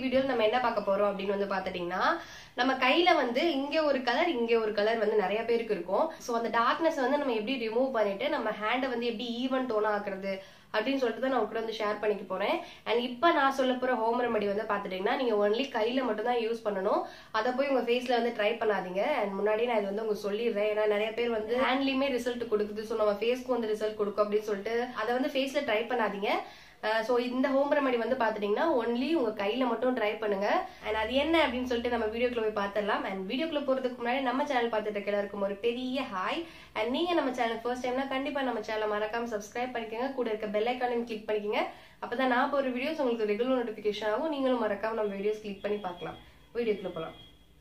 வீடியோல நம்ம என்ன பார்க்க போறோம் அப்படின்னு வந்து பார்த்துட்டீங்கன்னா நம்ம கையில வந்து இங்க ஒரு கலர் இங்க ஒரு கலர் வந்து நிறைய பேருக்கு இருக்கும் ஸோ அந்த டார்க்னஸ் வந்து நம்ம எப்படி ரிமூவ் பண்ணிட்டு நம்ம ஹேண்டை வந்து எப்படி ஈவன் டோனா ஆக்குறது அப்படின்னு சொல்லிட்டு தான் நான் உங்க கூட வந்து ஷேர் பண்ணிக்க போறேன் அண்ட் இப்போ நான் சொல்ல போற ஹோம் ரெமடி வந்து பார்த்துட்டீங்கன்னா நீங்க ஒன்லி கையில மட்டும் தான் யூஸ் பண்ணணும் அதை போய் உங்க ஃபேஸ்ல வந்து ட்ரை பண்ணாதீங்க அண்ட் முன்னாடி நான் இது வந்து உங்களுக்கு சொல்லிடுறேன் ஏன்னா நிறைய பேர் வந்து ஹேண்ட்லயுமே ரிசல்ட் கொடுக்குது ஸோ நம்ம ஃபேஸ்க்கு வந்து ரிசல்ட் கொடுக்கும் அப்படின்னு சொல்லிட்டு அதை வந்து ஃபேஸ்ல ட்ரை பண்ணாதீங்க ஸோ இந்த ஹோம் ரெமடி வந்து பார்த்துட்டீங்கன்னா ஒன்லி உங்க கையில மட்டும் ட்ரை பண்ணுங்க அண்ட் அது என்ன அப்படின்னு சொல்லிட்டு நம்ம வீடியோக்குள்ள போய் பார்த்துடலாம் அண்ட் வீடியோக்குள்ள போறதுக்கு முன்னாடி நம்ம சேனல் பார்த்துட்டு இருக்க எல்லாருக்கும் ஒரு பெரிய ஹாய் அண்ட் நீங்க நம்ம சேனல் ஃபர்ஸ்ட் டைம்னா கண்டிப்பா நம்ம சேனலை மறக்காம சப்ஸ்கிரைப் பண்ணிக்கோங்க கூட இருக்க பெல் ஐக்கானையும் கிளிக் பண்ணிக்கோங்க அப்பதான் நான் போற வீடியோஸ் உங்களுக்கு ரெகுலர் நோட்டிஃபிகேஷன் ஆகும் நீங்களும் மறக்காம நம்ம வீடியோஸ் கிளிக் பண்ணி பார்க்கலாம் வீடியோக்குள்ள போகலாம்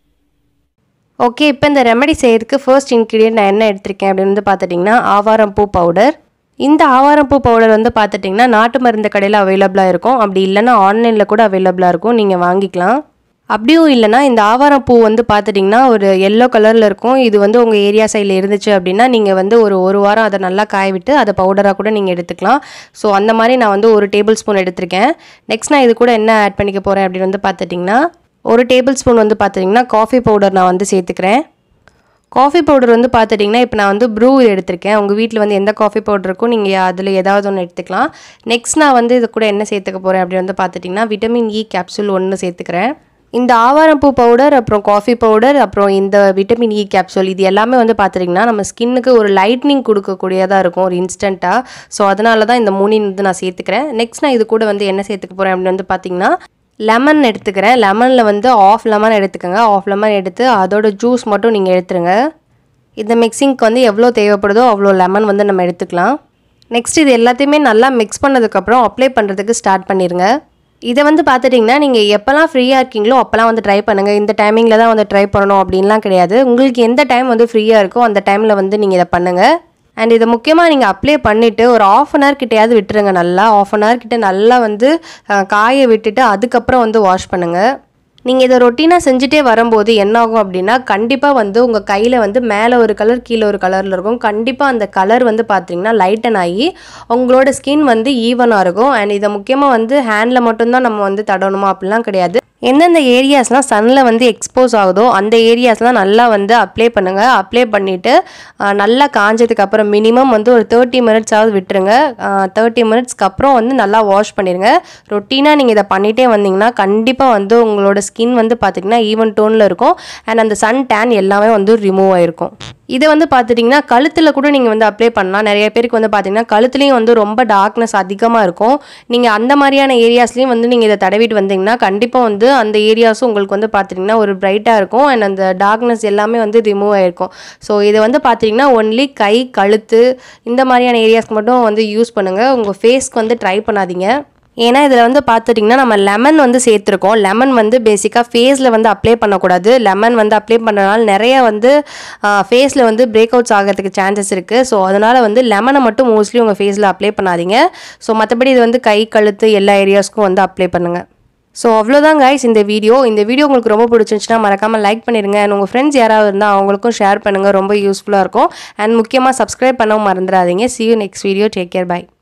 ஓகே இப்போ இந்த ரெமெடி செய்யறதுக்கு ஃபர்ஸ்ட் இன்க்ரீடியன்ட் நான் என்ன எடுத்திருக்கேன் அப்படின்னு வந்து பார்த்துட்டிங்கன்னா ஆவாரம் பூ பவுடர் இந்த ஆவாரம் பூ பவுடர் வந்து பார்த்துட்டிங்கன்னா நாட்டு மருந்து கடையில் அவைலபிளாக இருக்கும் அப்படி இல்லைன்னா ஆன்லைனில் கூட அவைலபிளாக இருக்கும் நீங்கள் வாங்கிக்கலாம் அப்படியும் இல்லைன்னா இந்த ஆவாரம் பூ வந்து பார்த்துட்டிங்கன்னா ஒரு எல்லோ கலரில் இருக்கும் இது வந்து உங்கள் ஏரியா சைடில் இருந்துச்சு அப்படின்னா நீங்கள் வந்து ஒரு ஒரு வாரம் அதை நல்லா காய விட்டு அதை பவுடராக கூட நீங்கள் எடுத்துக்கலாம் ஸோ அந்த மாதிரி நான் வந்து ஒரு டேபிள் ஸ்பூன் எடுத்திருக்கேன் நெக்ஸ்ட் நான் இது கூட என்ன ஆட் பண்ணிக்க போகிறேன் அப்படின்னு வந்து பார்த்துட்டிங்கன்னா ஒரு டேபிள் ஸ்பூன் வந்து பார்த்துட்டிங்கன்னா காஃபி பவுடர் நான் வந்து சேர்த்துக்கிறேன் காஃபி பவுடர் வந்து பார்த்துட்டிங்கன்னா இப்போ நான் வந்து ப்ரூ எடுத்திருக்கேன் உங்கள் வீட்டில் வந்து எந்த காஃபி பவுடர் இருக்கோ நீங்கள் அதில் ஏதாவது ஒன்று எடுத்துக்கலாம் நெக்ஸ்ட் நான் வந்து இது கூட என்ன சேர்த்துக்க போகிறேன் அப்படின்னு வந்து பார்த்துட்டிங்கன்னா விட்டமின் இ கேப்சூல் ஒன்று சேர்த்துக்கிறேன் இந்த ஆவாரம்பூ பவுடர் அப்புறம் காஃபி பவுடர் அப்புறம் இந்த விட்டமின் இ கேப்சூல் இது எல்லாமே வந்து பார்த்துட்டிங்கன்னா நம்ம ஸ்கின்னுக்கு ஒரு லைட்னிங் கொடுக்கக்கூடியதாக இருக்கும் ஒரு இன்ஸ்டண்ட்டாக ஸோ அதனால தான் இந்த மூணின் வந்து நான் சேர்த்துக்கிறேன் நெக்ஸ்ட் நான் இது கூட வந்து என்ன சேர்த்துக்க போகிறேன் அப்படின்னு வந்து பார்த்திங்கன்னா லெமன் எடுத்துக்கிறேன் லெமனில் வந்து ஆஃப் லெமன் எடுத்துக்கோங்க ஆஃப் லெமன் எடுத்து அதோட ஜூஸ் மட்டும் நீங்கள் எடுத்துருங்க இந்த மிக்சிங்க்கு வந்து எவ்வளோ தேவைப்படுதோ அவ்வளோ லெமன் வந்து நம்ம எடுத்துக்கலாம் நெக்ஸ்ட் இது எல்லாத்தையுமே நல்லா மிக்ஸ் பண்ணதுக்கப்புறம் அப்ளை பண்ணுறதுக்கு ஸ்டார்ட் பண்ணிடுங்க இதை வந்து பார்த்துட்டிங்கன்னா நீங்கள் எப்போல்லாம் ஃப்ரீயாக இருக்கீங்களோ அப்போல்லாம் வந்து ட்ரை பண்ணுங்கள் இந்த டைமிங்கில் தான் வந்து ட்ரை பண்ணணும் அப்படின்லாம் கிடையாது உங்களுக்கு எந்த டைம் வந்து ஃப்ரீயாக இருக்கோ அந்த டைமில் வந்து நீங்கள் இதை பண்ணுங்கள் அண்ட் இதை முக்கியமாக நீங்கள் அப்ளை பண்ணிவிட்டு ஒரு ஆஃப் அன் ஹவர் கிட்டையாவது விட்டுருங்க நல்லா ஆஃப் அன் ஹவர் கிட்ட நல்லா வந்து அஹ், காய விட்டுட்டு அதுக்கப்புறம் வந்து வாஷ் பண்ணுங்கள் நீங்கள் இதை ரொட்டீனாக செஞ்சுட்டே வரும்போது என்ன ஆகும் அப்படின்னா கண்டிப்பாக வந்து உங்கள் கையில் வந்து மேலே ஒரு கலர் கீழே ஒரு கலரில் இருக்கும் கண்டிப்பாக அந்த கலர் வந்து பார்த்தீங்கன்னா லைட்டன் ஆகி உங்களோட ஸ்கின் வந்து ஈவனாக இருக்கும் அண்ட் இதை முக்கியமாக வந்து ஹேண்டில் மட்டும்தான் நம்ம வந்து தடவணுமா அப்படிலாம் கிடையாது எந்தெந்த ஏரியாஸ்லாம் சன்னில் வந்து எக்ஸ்போஸ் ஆகுதோ அந்த ஏரியாஸ்லாம் நல்லா வந்து அப்ளை பண்ணுங்கள் அப்ளை பண்ணிவிட்டு நல்லா காஞ்சதுக்கு அப்புறம் மினிமம் வந்து ஒரு தேர்ட்டி மினிட்ஸாவது விட்டுருங்க தேர்ட்டி மினிட்ஸ்க்கு அப்புறம் வந்து நல்லா வாஷ் பண்ணிடுங்க ரொட்டீனாக நீங்கள் இதை பண்ணிகிட்டே வந்தீங்கன்னா கண்டிப்பாக வந்து உங்களோட ஸ்கின் வந்து பார்த்திங்கன்னா ஈவன் டோனில் இருக்கும் அண்ட் அந்த சன் டேன் எல்லாமே வந்து ரிமூவ் ஆகிருக்கும் இதை வந்து பார்த்துட்டிங்கன்னா கழுத்தில் கூட நீங்கள் வந்து அப்ளை பண்ணலாம் நிறைய பேருக்கு வந்து பார்த்தீங்கன்னா கழுத்துலேயும் வந்து ரொம்ப டார்க்னஸ் அதிகமாக இருக்கும் நீங்கள் அந்த மாதிரியான ஏரியாஸ்லேயும் வந்து நீங்கள் இதை தடவிட்டு வந்தீங்கன்னா கண்டிப்பாக வந்து அந்த ஏரியாஸும் உங்களுக்கு வந்து பார்த்துட்டிங்கன்னா ஒரு பிரைட்டாக இருக்கும் அண்ட் அந்த டார்க்னஸ் எல்லாமே வந்து ரிமூவ் ஆகிருக்கும் ஸோ இதை வந்து பார்த்தீங்கன்னா ஒன்லி கை கழுத்து இந்த மாதிரியான ஏரியாஸ்க்கு மட்டும் வந்து யூஸ் பண்ணுங்கள் உங்கள் ஃபேஸ்க்கு வந்து ட்ரை பண்ணாதீங்க ஏன்னா இதில் வந்து பார்த்துட்டிங்கன்னா நம்ம லெமன் வந்து சேர்த்துருக்கோம் லெமன் வந்து பேசிக்காக ஃபேஸில் வந்து அப்ளை பண்ணக்கூடாது லெமன் வந்து அப்ளை பண்ணுறதுனால நிறைய வந்து ஃபேஸில் வந்து பிரேக் அவுட்ஸ் ஆகிறதுக்கு சான்சஸ் இருக்குது ஸோ அதனால் வந்து லெமனை மட்டும் மோஸ்ட்லி உங்கள் ஃபேஸில் அப்ளை பண்ணாதீங்க ஸோ மற்றபடி இது வந்து கை கழுத்து எல்லா ஏரியாஸ்க்கும் வந்து அப்ளை பண்ணுங்கள் ஸோ அவ்வளோதான் கைஸ் இந்த வீடியோ இந்த வீடியோ உங்களுக்கு ரொம்ப பிடிச்சிருந்துச்சுன்னா மறக்காமல் லைக் பண்ணிடுங்க அண்ட் உங்கள் ஃப்ரெண்ட்ஸ் யாராவது இருந்தால் அவங்களுக்கும் ஷேர் பண்ணுங்கள் ரொம்ப யூஸ்ஃபுல்லாக இருக்கும் அண்ட் முக்கியமாக சப்ஸ்கிரைப் பண்ணவும் மறந்துடாதீங்க see you next video take care by